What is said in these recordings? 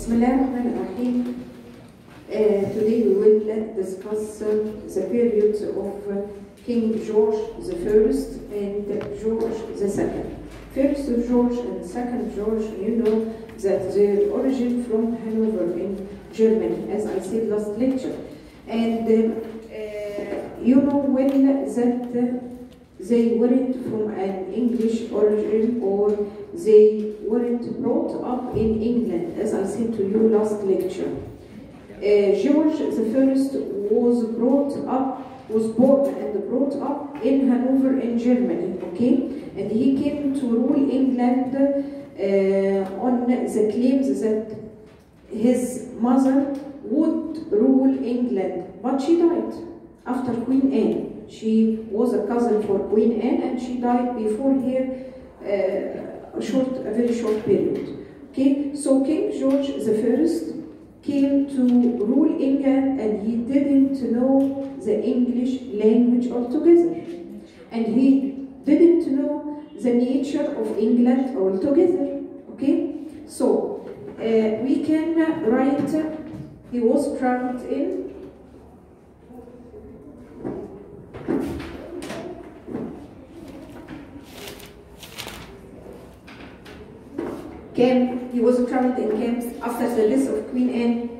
Bismillahirrahmanirrahim. Uh, today we will discuss uh, the periods of uh, King George I and George II. First George and second George, you know that their origin from Hanover in Germany, as I said last lecture. And uh, uh, you know well that uh, they weren't from an English origin or they weren't brought up in England, as I said to you last lecture. Uh, George I was brought up, was born and brought up in Hanover in Germany, okay? And he came to rule England uh, on the claims that his mother would rule England, but she died after Queen Anne. She was a cousin for Queen Anne and she died before her uh, a short, a very short period. Okay, so King George I came to rule England and he didn't know the English language altogether. And he didn't know the nature of England altogether. Okay, so uh, we can write, he was crowned in Came, he was crowned in camps after the death of Queen Anne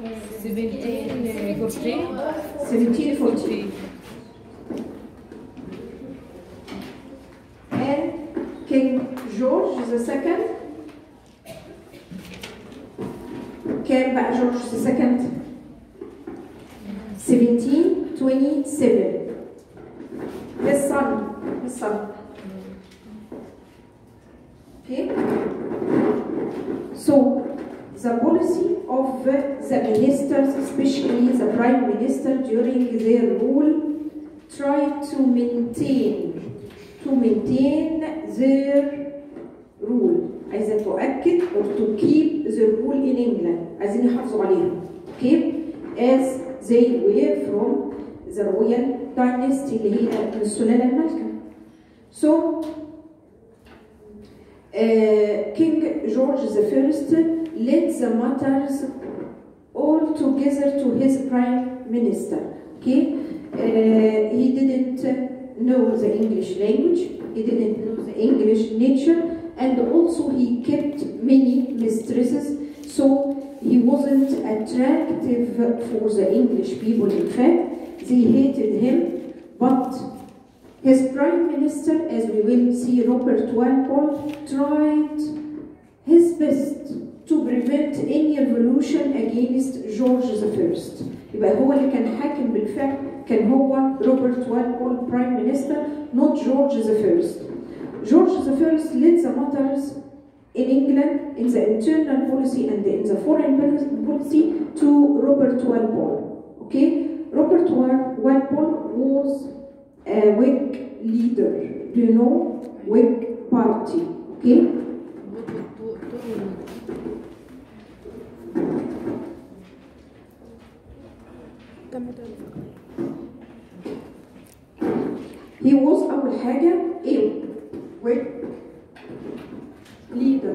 1714 1740. And King George II كان بقى جورج II 1727 his son his son okay so the policy of the ministers especially the prime minister during their rule tried to maintain to maintain their rule عايزة تؤكد or to keep the rule in England عايزين يحافظوا عليها okay as they were from the royal dynasty اللي هي من السلالة المالكة so uh, King George I led the matters all together to his prime minister okay uh, he didn't know the English language he didn't know the English nature and also he kept many mistresses so he wasn't attractive for the English people in fact they hated him but his prime minister as we will see Robert Walpole tried his best to prevent any revolution against George I يبقى هو اللي كان حاكم بالفعل كان هو روبرت والبول prime minister not George I George I led the matters in England in the internal policy and in the foreign policy to Robert Walpole. Okay, Robert Walpole was a Whig leader. Do you know Whig party? Okay. He was أول حاجة إيه؟ Whig leader.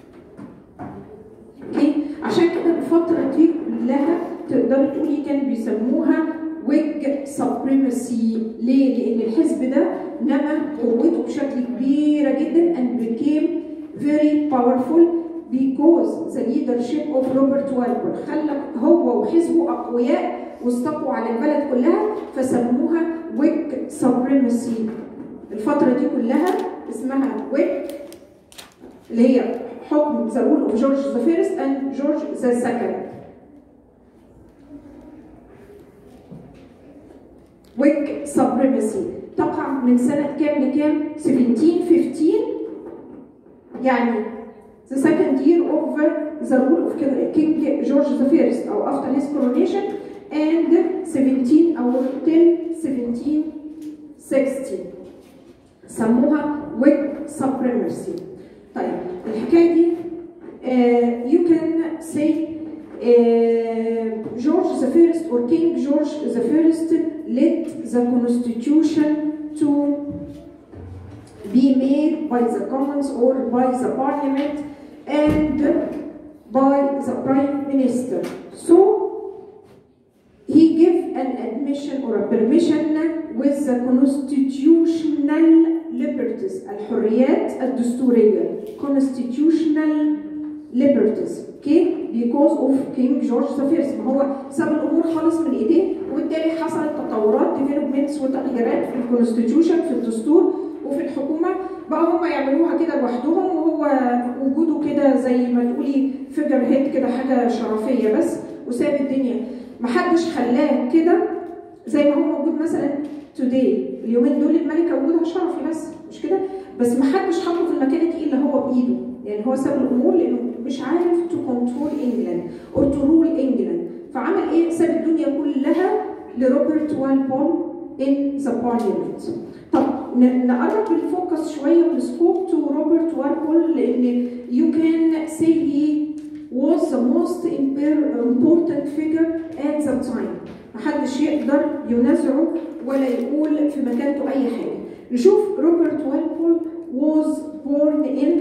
اوكي عشان كده الفترة دي كلها تقدري تقولي كانوا بيسموها ويج سبريمسي ليه؟ لأن الحزب ده نما قوته بشكل كبيرة جدا and became very powerful because the leadership of Robert Walpole خلى هو وحزبه أقوياء واستقوا على البلد كلها فسموها ويج سبريمسي الفترة دي كلها اسمها ويج اللي هي حكم the rule of George the first and George the second. Whig supremacy تقع من سنة كام لكام؟ 1715 يعني the second year of the rule of King George the first أو after his coronation and 17 أو till 1760 سموها Whig supremacy طيب الحكايه دي uh, you can say uh, George the First or King George the First led the constitution to be made by the commons or by the parliament and by the prime minister. So he gave an admission or a permission with the constitutional liberties الحريات الدستورية constitutional liberties okay because of King George the ما هو ساب الامور خالص من ايديه وبالتالي حصلت تطورات developments وتغييرات في الكونستيتيوشن في الدستور وفي الحكومه بقى هم يعملوها كده لوحدهم وهو وجوده كده زي ما تقولي فيجر هيد كده حاجه شرفيه بس وساب الدنيا محدش خلاه كده زي ما هو موجود مثلا توداي اليومين دول الملكه وجودها شرفي بس مش كده بس محدش حطه في المكانه دي الا هو بايده يعني هو ساب الامور لانه مش عارف تو كنترول انجلاند او تو رول انجلاند فعمل ايه؟ ساب الدنيا كلها لروبرت والبول in the parliament. طب ن- نقرب الفوكس شويه والسكوب تو روبرت والبول لان you can say he was the most imper- important figure at the time. محدش يقدر ينازعه ولا يقول في مكانته اي حاجه. نشوف روبرت والبول was born in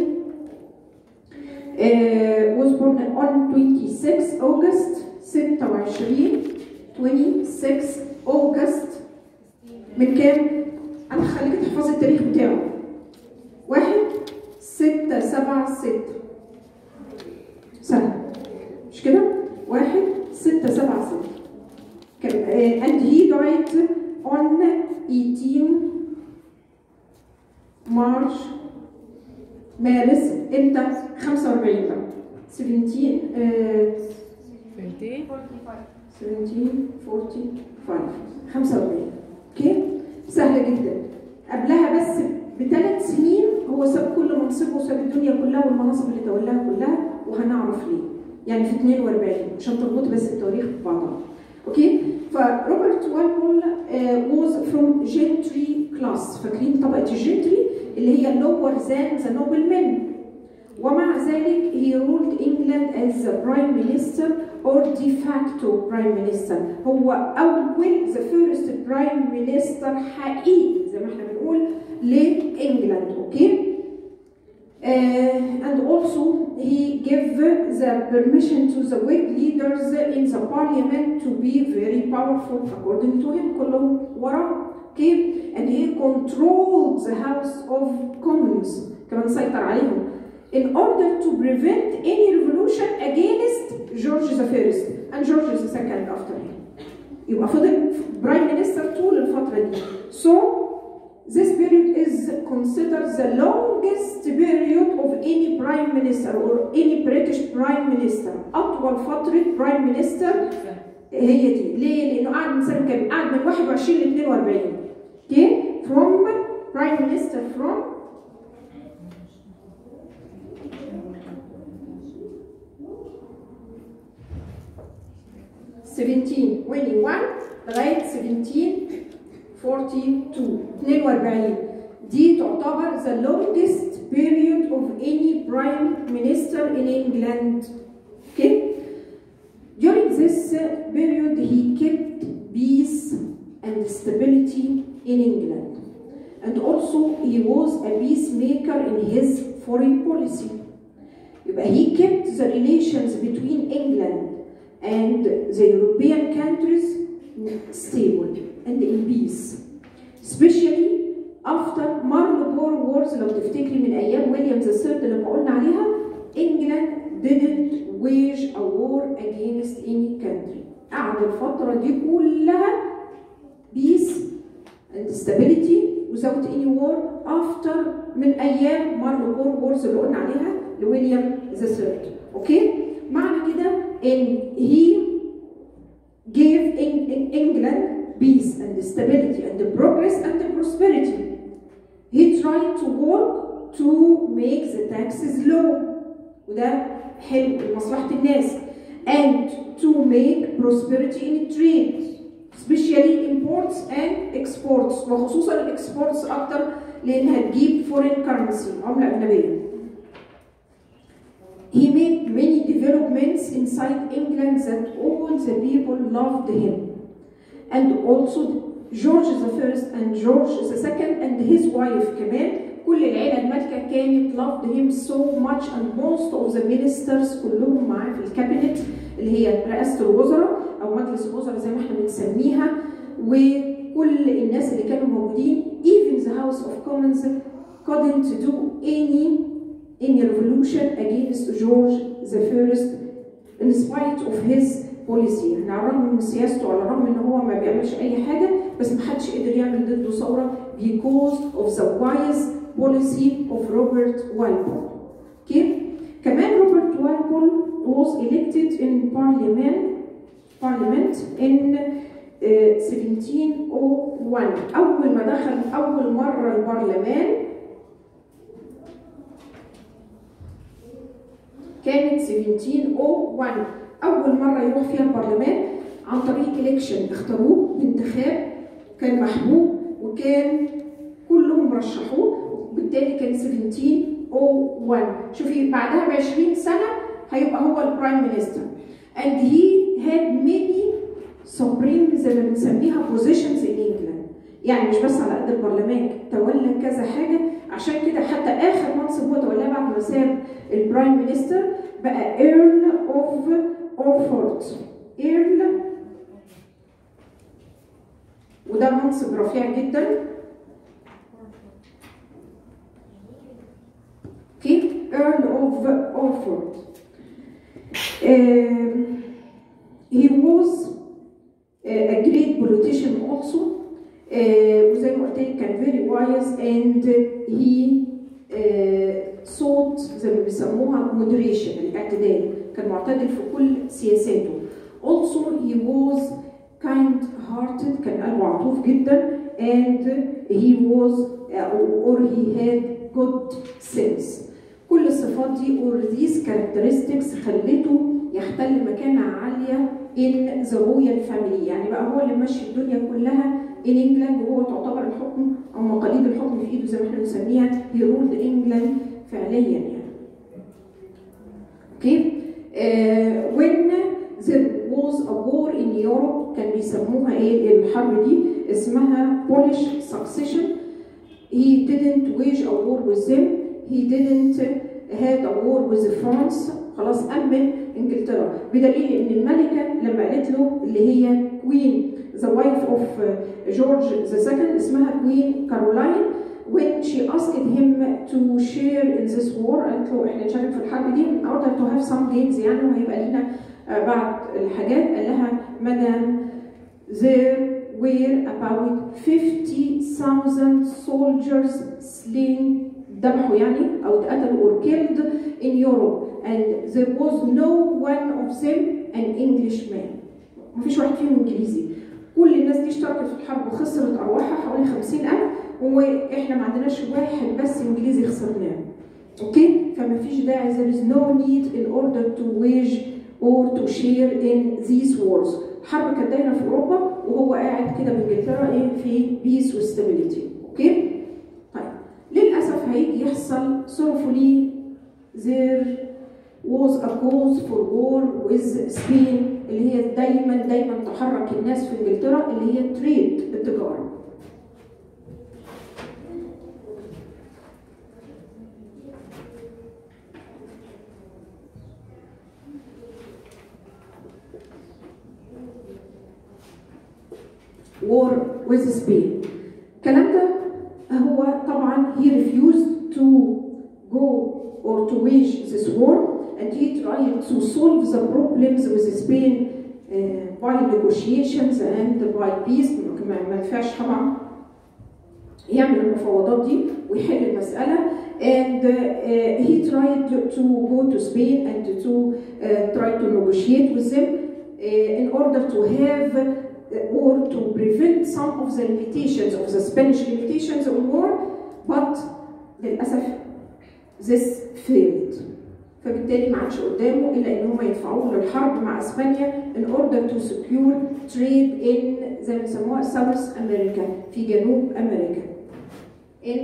uh, was born on 26 August 26 26 August من كام؟ أنا هخليك تحفظي التاريخ بتاعه. واحد ستة سبعة ستة سنة مش كده؟ واحد ستة سبعة ستة كان uh, and he died on 18 مارش مارس امتى؟ 45 بقى 17 آه، 20 1745 45 اوكي سهله جدا قبلها بس بثلاث سنين هو ساب كل منصبه وساب الدنيا كلها والمناصب اللي تولاها كلها وهنعرف ليه يعني في 42 عشان تربطي بس التواريخ ببعضها اوكي فروبرت والبول was from gentry class فاكرين طبقه الجنتري اللي هي lower than the noblemen ومع ذلك he ruled England as the prime minister or de facto prime minister هو أول the first prime minister حقيقي زي ما احنا بنقول لإنجلاند أوكي Uh, and also he gave the permission to the Whig leaders in the parliament to be very powerful according to him كلهم وراه okay and he controlled the house of commons كمان سيطر عليهم in order to prevent any revolution against George the First and George the Second after him. يبقى فضل برايم مينستر طول الفترة دي. So this period is considered the longest period of any prime minister or any British prime minister. أطول فترة prime minister هي دي. ليه؟ لأنه قعد من سنة كام؟ قعد من 21 ل 42. Okay? From prime minister from seventeen twenty one لغاية 1742 42 دي تعتبر the longest period of any prime minister in England. Okay? During this period he kept peace and stability in England. And also he was a peacemaker in his foreign policy. يبقى he kept the relations between England and the European countries stable and in peace. Especially after Marlborough Wars لو تفتكري من أيام ويليام الثيرد لما قلنا عليها England didn't wage a war against any country. قعد الفترة دي كلها peace and stability without any war after من أيام Marlborough Wars اللي قلنا عليها لويليام الثيرد. أوكي؟ معنى كده إن he gave in, in England peace and stability and the progress and the prosperity. He tried to work to make the taxes low وده حلو لمصلحة الناس and to make prosperity in trade especially imports and exports وخصوصا الاكسبورتس اكتر لانها تجيب foreign currency عملة أجنبية. He made many developments inside England that all the people loved him. And also George the First and George the Second and his wife كمان كل العيله المالكه كانت loved him so much and most of the ministers كلهم معاه في الكابينت اللي هي رئاسه الوزراء او مجلس الوزراء زي ما احنا بنسميها وكل الناس اللي كانوا موجودين even the House of Commons couldn't do any any revolution against George the First in spite of his policy يعني على الرغم من سياسته على الرغم ان هو ما بيعملش اي حاجه بس ما حدش قدر يعمل ضده ثوره because of the wise policy of Robert Walpole. كيف؟ كمان روبرت والبول was elected in parliament parliament in uh, 1701 أول ما دخل أول مرة البرلمان كانت 1701 أول مرة يروح فيها البرلمان عن طريق إلكشن اختاروه بانتخاب كان محبوب وكان كلهم رشحوه وبالتالي كان 1701 شوفي بعدها ب 20 سنة هيبقى هو البرايم مينستر and he had many supreme زي ما بنسميها positions in England يعني مش بس على قد البرلمان تولى كذا حاجة عشان كده حتى آخر منصب هو تولاه بعد ما ساب البرايم مينستر بقى Earl of Orford Earl وده منصب رفيع جدا اوكي Earl of Orford um, he was a great politician also uh, وزي ما قلت لك كان very wise and he uh, sought زي ما بيسموها moderation الاعتدال كان معتدل في كل سياساته also he was kind hearted كان قلبه عطوف جدا and he was uh, or he had good sense كل الصفات دي or these characteristics خلته يحتل مكانة عالية in the royal family يعني بقى هو اللي ماشي الدنيا كلها in England وهو تعتبر الحكم أو مقاليد الحكم في إيده زي ما احنا بنسميها he ruled England فعليا يعني. اوكي uh, when there was a war in Europe كان بيسموها ايه الحرب دي اسمها Polish succession he didn't wage a war with them he didn't had a war with France خلاص أمن إنجلترا بدليل إن الملكة لما قالت له اللي هي كوين the wife of George the second اسمها كوين كارولاين when she asked him to share in this war قالت له احنا نشارك في الحرب دي in order to have some gains يعني وهيبقى لنا بعض الحاجات قال لها مدام there were about 50,000 soldiers slain ذبحوا يعني او اتقتلوا or killed in Europe and there was no one of them an Englishman مفيش واحد فيهم انجليزي كل الناس دي اشتركت في الحرب وخسرت ارواحها حوالي 50000 واحنا ما عندناش واحد بس انجليزي خسرناه اوكي فما فيش داعي there is no need in order to wage or to share in these wars الحرب كانت دايره في اوروبا وهو قاعد كده بانجلترا ايه في بيس وستابيليتي اوكي طيب للاسف هيجي يحصل sorrowfully there was a cause for war with Spain اللي هي دايما دايما تحرك الناس في انجلترا اللي هي تريد التجاره war with Spain الكلام ده هو طبعا he refused to go or to wage this war and he tried to solve the problems with Spain uh, by negotiations and by peace ما ما ينفعش طبعا يعمل المفاوضات دي ويحل المسألة and uh, he tried to go to Spain and to uh, try to negotiate with them uh, in order to have or to prevent some of the limitations of the Spanish limitations on war but للأسف this failed فبالتالي ما عادش قدامه الا ان هم يدفعوه للحرب مع اسبانيا in order to secure trade in زي ما بيسموها ساوث امريكا في جنوب امريكا. in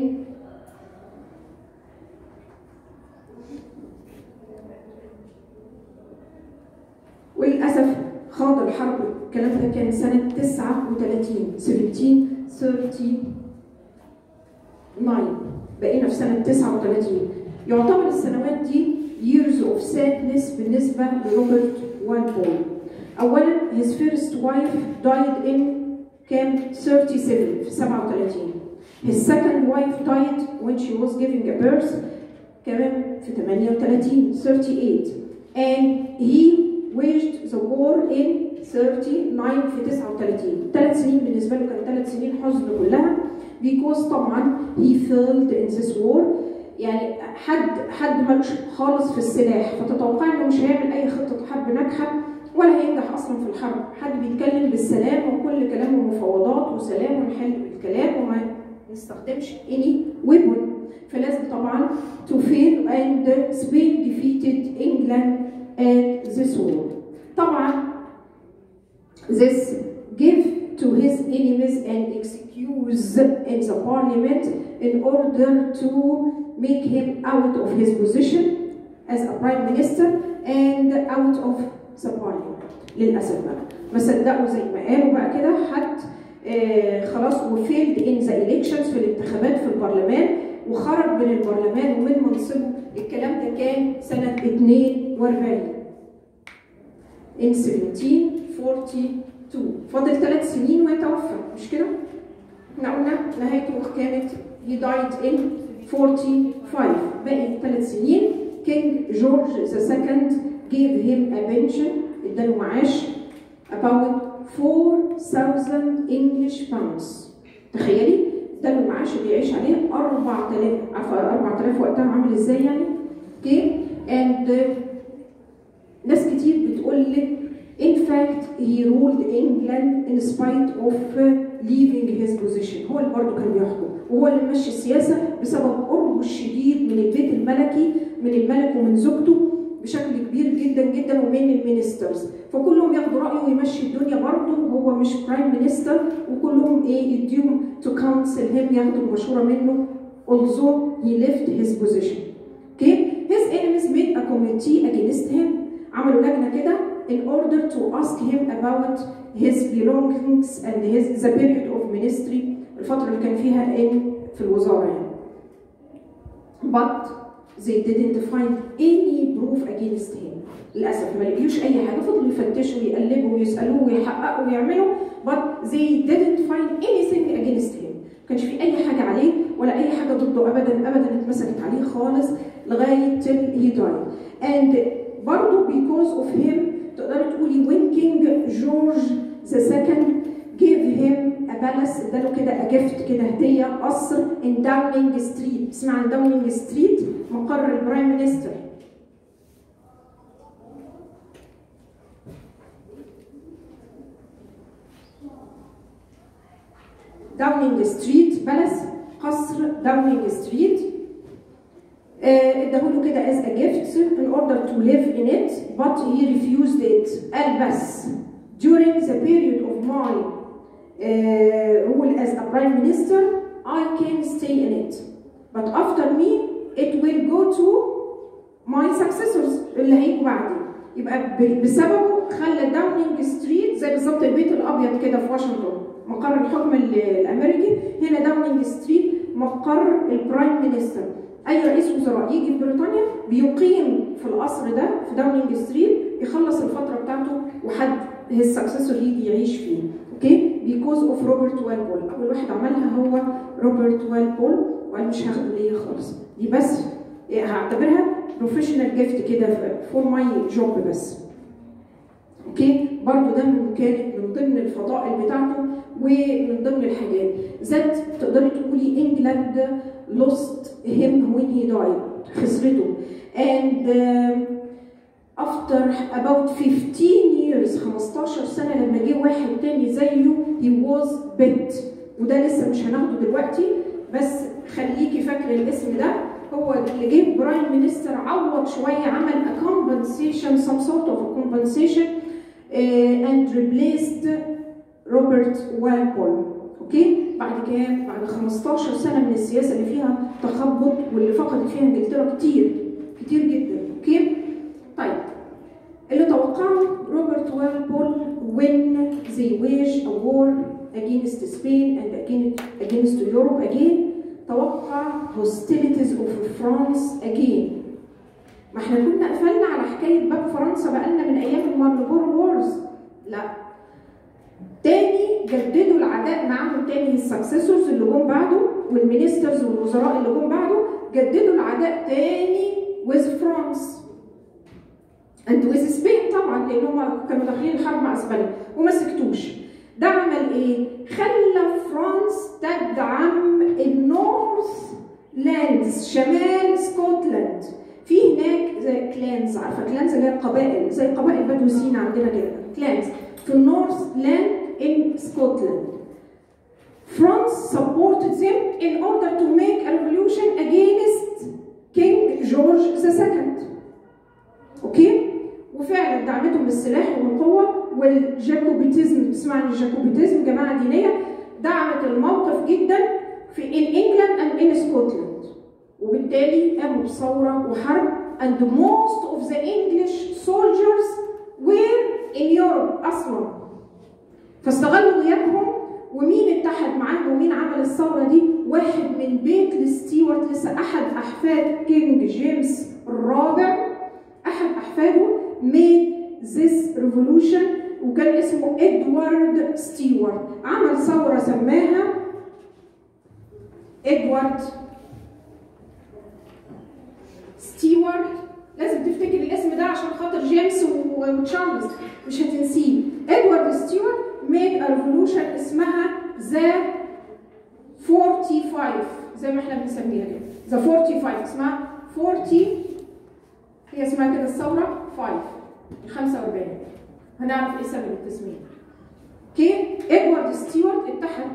وللاسف خاض الحرب الكلام ده كان سنه 39 1739 بقينا في سنه 39 يعتبر السنوات دي years of sadness بالنسبه لروبرت والبول اولا his first wife died in كام 37 في 37 his second wife died when she was giving a birth كمان في 38 38 and he waged the war in 39 في 39 ثلاث سنين بالنسبه له كان ثلاث سنين حزن كلها because طبعا he failed in this war يعني حد حد ملوش خالص في السلاح فتتوقع انه مش هيعمل اي خطه حرب ناجحه ولا هينجح اصلا في الحرب حد بيتكلم بالسلام وكل كلامه مفاوضات وسلام ونحل بالكلام وما نستخدمش any weapon فلازم طبعا to fail and Spain defeated England at this war طبعا this give to his enemies and excuse in the parliament in order to make him out of his position as a prime minister and out of the parliament للاسف بقى ما صدقوا زي ما قالوا بقى كده حد آه خلاص وفيلد ان ذا elections في الانتخابات في البرلمان وخرج من البرلمان ومن منصبه الكلام ده كان سنه 42 in 1742 فاضل ثلاث سنين ويتوفى مش كده؟ احنا قلنا نهايته كانت he died in 45 باقي ثلاث سنين كينج جورج ذا سكند gave him a pension اداله معاش about 4000 English pounds تخيلي اداله معاش بيعيش عليه 4000 عارفه 4000 وقتها عامل ازاي يعني؟ اوكي and ناس كتير بتقول لك in fact he ruled England in spite of leaving his position هو اللي برضه كان بيحكم وهو اللي ماشي السياسه بسبب قربه الشديد من البيت الملكي من الملك ومن زوجته بشكل كبير جدا جدا ومن المينسترز فكلهم ياخدوا رايه ويمشي الدنيا برضه هو مش برايم مينستر وكلهم ايه يديهم تو كونسل هيم ياخدوا المشوره منه although he left his position okay his enemies made a committee against him عملوا لجنه كده in order to ask him about his belongings and his the period of ministry الفترة اللي كان فيها in في الوزارة يعني. But they didn't find any proof against him. للأسف ما لقيوش أي حاجة فضلوا يفتشوا ويقلبوا ويسألوه ويحققوا ويعملوا but they didn't find anything against him. ما كانش في أي حاجة عليه ولا أي حاجة ضده أبدا أبدا اتمسكت عليه خالص لغاية till he died. And برضه because of him تقدري تقولي when King George the second gave him a palace اداله كده a gift كده هديه قصر in Downing Street اسمع عن Downing Street مقر البرايم مينستر داونينج ستريت بلس قصر داونينج ستريت اداهوله كده as a gift in order to live in it but he refused it قال بس during the period of my uh, rule as a prime minister I can stay in it but after me it will go to my successors اللي هيجوا بعدي يبقى بسببه خلى داونينج ستريت زي بالظبط البيت الابيض كده في واشنطن مقر الحكم الامريكي هنا داونينج ستريت مقر البرايم مينستر اي رئيس وزراء يجي في بريطانيا بيقيم في القصر ده في داونينج ستريت يخلص الفتره بتاعته وحد هيز سكسسور يجي يعيش فيه اوكي بيكوز اوف روبرت والبول اول واحد عملها هو روبرت والبول وانا مش هاخده ليا خالص دي بس هعتبرها بروفيشنال جيفت كده فور ماي جوب بس اوكي برضو ده من كانت من ضمن الفضائل بتاعته ومن ضمن الحاجات ذات تقدري تقولي انجلاند lost him when he died خسرته and uh, after about 15 years 15 سنه لما جه واحد تاني زيه he was bit وده لسه مش هناخده دلوقتي بس خليكي فاكره الاسم ده هو اللي جه برايم مينستر عوض شويه عمل a compensation some sort of a compensation uh, and replaced روبرت والبول اوكي بعد كام بعد 15 سنه من السياسه اللي فيها تخبط واللي فقدت فيها انجلترا كتير كتير جدا اوكي طيب اللي توقعه روبرت والبول when they wage a war against Spain and against, against Europe again توقع hostilities of France again ما احنا كنا قفلنا على حكايه باب فرنسا بقالنا من ايام المارلبورو وورز لا تاني جددوا العداء معاهم تاني السكسيسورز اللي جم بعده والمينسترز والوزراء اللي جم بعده جددوا العداء تاني with فرانس and with سبين طبعا لان هم كانوا داخلين الحرب مع اسبانيا وما سكتوش ده عمل ايه؟ خلى فرانس تدعم النورث لاندز شمال سكوتلاند في هناك زي كلانز عارفه كلانز اللي هي القبائل زي قبائل بدو سينا عندنا كده كلانز في النورث لاند in Scotland. France supported them in order to make a revolution against King George II. اوكي؟ وفعلا دعمتهم بالسلاح والقوه والجاكوبيتيزم تسمع عن الجاكوبيتيزم جماعه دينيه دعمت الموقف جدا في in England and in Scotland وبالتالي قاموا بثوره وحرب and most of the English soldiers were in Europe اصلا فاستغلوا غيابهم ومين اتحد معاهم ومين عمل الثوره دي؟ واحد من بيت الستيوارت لسه احد احفاد كينج جيمس الرابع احد احفاده made this revolution وكان اسمه ادوارد ستيوارت عمل ثوره سماها ادوارد ستيوارت لازم تفتكر الاسم ده عشان خاطر جيمس وتشارلز مش هتنسيه ادوارد ستيوارت made a revolution اسمها ذا 45 زي ما احنا بنسميها كده ذا 45 اسمها 40 هي اسمها كده الثوره 5 ال 45 هنعرف ايه سبب التسميه اوكي ادوارد ستيوارت اتحد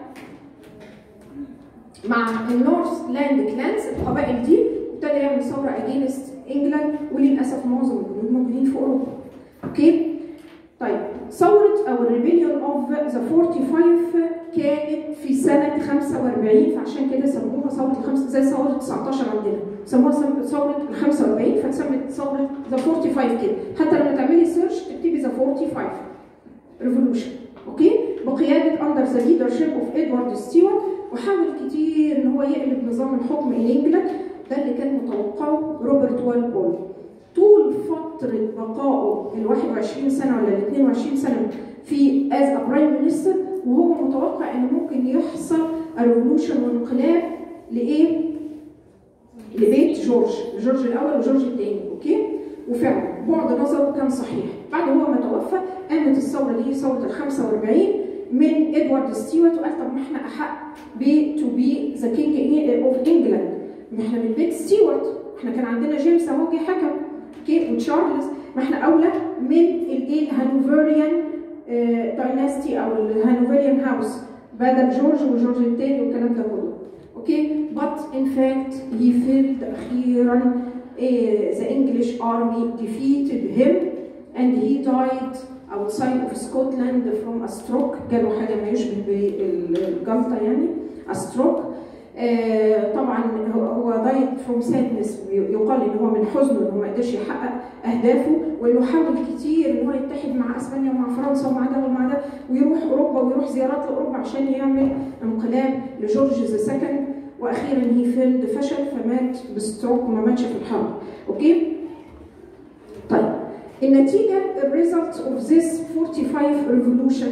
مع النورث لاند كلانز القبائل دي ابتدى يعمل ثوره اجينست انجلاند وللاسف معظم الجنود موجودين في اوروبا اوكي طيب ثورة أو الريبيليون أوف ذا 45 كانت في سنة 45 فعشان كده سموها ثورة الخمسة زي ثورة 19 عندنا سموها ثورة ال 45 فاتسمت ثورة ذا 45 كده حتى لما تعملي سيرش تكتبي ذا 45 ريفولوشن أوكي بقيادة أندر ذا ليدرشيب أوف إدوارد ستيوارت وحاول كتير إن هو يقلب نظام الحكم إنجلاند ده اللي كان متوقعه روبرت والبول طول فترة بقائه ال 21 سنة ولا ال 22 سنة في از ا برايم مينستر وهو متوقع ان ممكن يحصل ريفولوشن وانقلاب لايه؟ لبيت جورج، جورج الاول وجورج الثاني، اوكي؟ وفعلا بعد نظره كان صحيح، بعد هو ما توفى قامت الثوره دي ثوره ال 45 من ادوارد ستيوارت وقال طب ما احنا احق ب تو بي ذا كينج اوف انجلاند، ما احنا من بيت ستيوارت، احنا كان عندنا جيمس اهو جه حكم اوكي وتشارلز ما احنا اولى من الايه الهانوفريان دايناستي او الهانوفريان هاوس بدل جورج وجورج الثاني والكلام ده كله اوكي but in fact he failed اخيرا the English army defeated him and he died outside of Scotland from a stroke جاله حاجه ما يشبه بالجلطه يعني a stroke آه طبعا هو دايت فروم سادنس يقال ان هو من حزنه ان هو ما قدرش يحقق اهدافه وانه حاول كتير ان هو يتحد مع اسبانيا ومع فرنسا ومع ده ومع ده ويروح اوروبا ويروح زيارات لاوروبا عشان يعمل انقلاب لجورج ذا سكند واخيرا هي فيلد فشل فمات بستروك وما ماتش في الحرب اوكي طيب النتيجه الريزلت اوف ذيس 45 ريفولوشن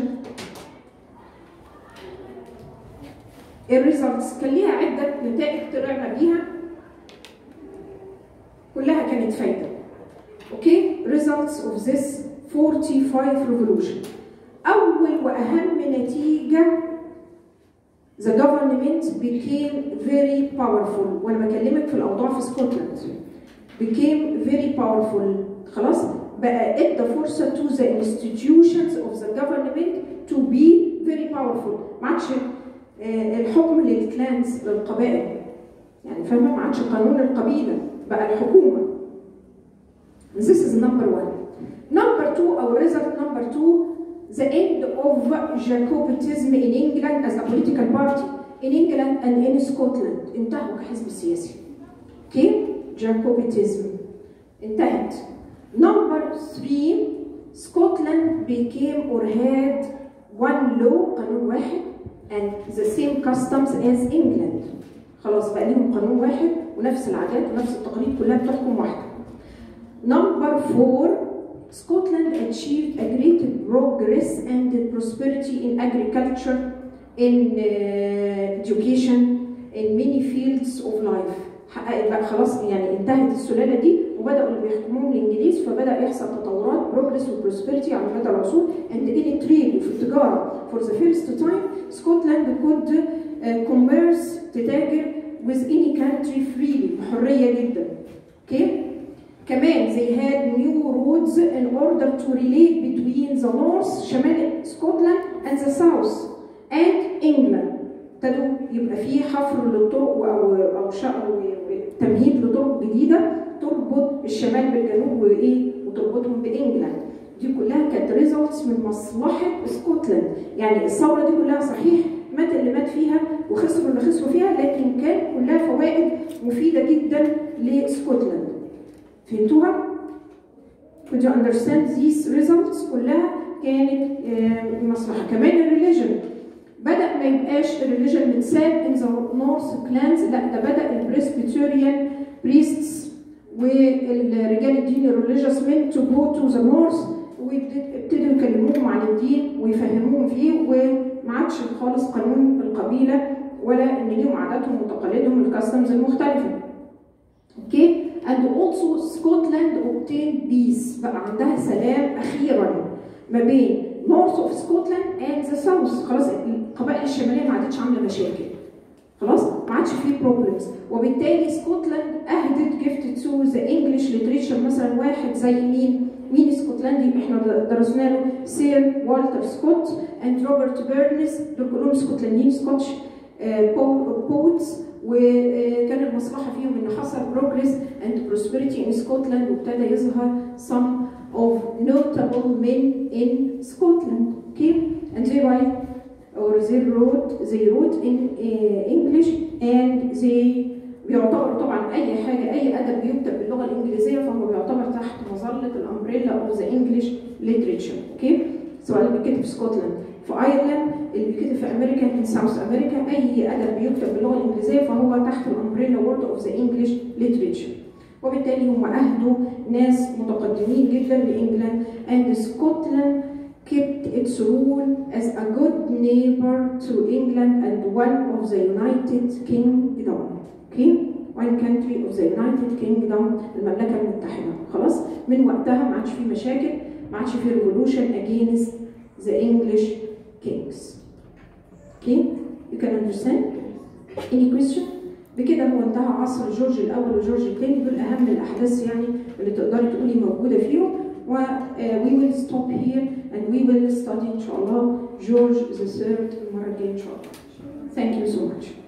الريزلتس كان ليها عدة نتائج طلعنا بيها كلها كانت فايدة. اوكي؟ results of this 45 revolution. أول وأهم نتيجة the government became very powerful وأنا بكلمك في الأوضاع في سكوتلاند became very powerful خلاص؟ بقى ادى فرصة to the institutions of the government to be very powerful ما عادش الحكم للكلانز للقبائل يعني فاهمه ما عادش قانون القبيله بقى الحكومه This is number one. Number two, our result number two, the end of Jacobitism in England as a political party in England and in Scotland. انتهوا كحزب سياسي. Okay? Jacobitism. انتهت. Number three, Scotland became or had one law قانون واحد and the same customs as England خلاص بقى ليهم قانون واحد ونفس العادات ونفس التقاليد كلها بتحكم واحده Number four, Scotland achieved a great progress and prosperity in agriculture, in uh, education, in many fields of life. حققت بقى خلاص يعني انتهت السلاله دي وبداوا اللي بيحكموهم الانجليز فبدا يحصل تطورات بروجرس وبروسبرتي على مدى العصور and in trade وفي التجاره for the first time Scotland could uh, commerce تتاجر with any country freely بحريه جدا. اوكي؟ okay? كمان they had new roads in order to relate between the north شمال اسكتلند and the south and England ابتدوا يبقى في حفر للطرق او او او تمهيد لطرق جديده تربط الشمال بالجنوب وايه وتربطهم بانجلاند دي كلها كانت ريزلتس من مصلحه اسكتلند يعني الثوره دي كلها صحيح مات اللي مات فيها وخسروا اللي خسروا فيها لكن كان كلها فوائد مفيده جدا لاسكتلند فهمتوها؟ Could you understand these results كلها كانت مصلحة كمان الريليجن بدأ ما يبقاش الريليجن متساب in the north clans لا ده بدأ البريسبيتوريان بريستس والرجال الدين الريليجيوس men to go to the north ويبتدوا يكلموهم عن الدين ويفهموهم فيه وما عادش خالص قانون القبيلة ولا ان ليهم عاداتهم وتقاليدهم الكاستمز المختلفة. اوكي؟ and also Scotland obtained peace بقى عندها سلام أخيرا ما بين north of Scotland and the south خلاص القبائل الشمالية ما عادتش عاملة مشاكل خلاص ما عادش فيه بروبلمز وبالتالي اسكتلند اهدت جفت تو ذا انجلش ليتريشر مثلا واحد زي مين مين اسكتلندي احنا درسنا له سير والتر سكوت اند روبرت بيرنس دول كلهم اسكتلنديين سكوتش بوتس وكان المصلحه فيهم ان حصل بروجريس اند بروسبريتي ان سكوتلاند وابتدى يظهر some of notable men in Scotland okay and they write or they wrote they wrote in uh, English and they بيعتبر طبعا اي حاجه اي ادب بيكتب باللغه الانجليزيه فهو بيعتبر تحت مظله الامبريلا اوف ذا انجلش ليتريتشر اوكي سواء اللي بيتكتب في اسكتلند في ايرلند اللي بيتكتب في امريكا ان ساوث امريكا اي ادب بيكتب باللغه الانجليزيه فهو تحت الامبريلا وورد اوف ذا انجلش ليتريتشر وبالتالي هم اهدوا ناس متقدمين جدا لانجلاند and Scotland kept its rule as a good neighbor to England and one of the United Kingdom. Okay? One country of the United Kingdom المملكة المتحدة. خلاص؟ من وقتها ما عادش في مشاكل، ما عادش في revolution against the English kings. Okay? You can understand? Any question? بكده هو انتهى عصر جورج الاول وجورج الثاني دول اهم الاحداث يعني اللي تقدري تقولي موجوده فيهم و uh, we will stop here and we will study ان شاء الله جورج the third المره الجايه ان شاء الله. Thank you so much.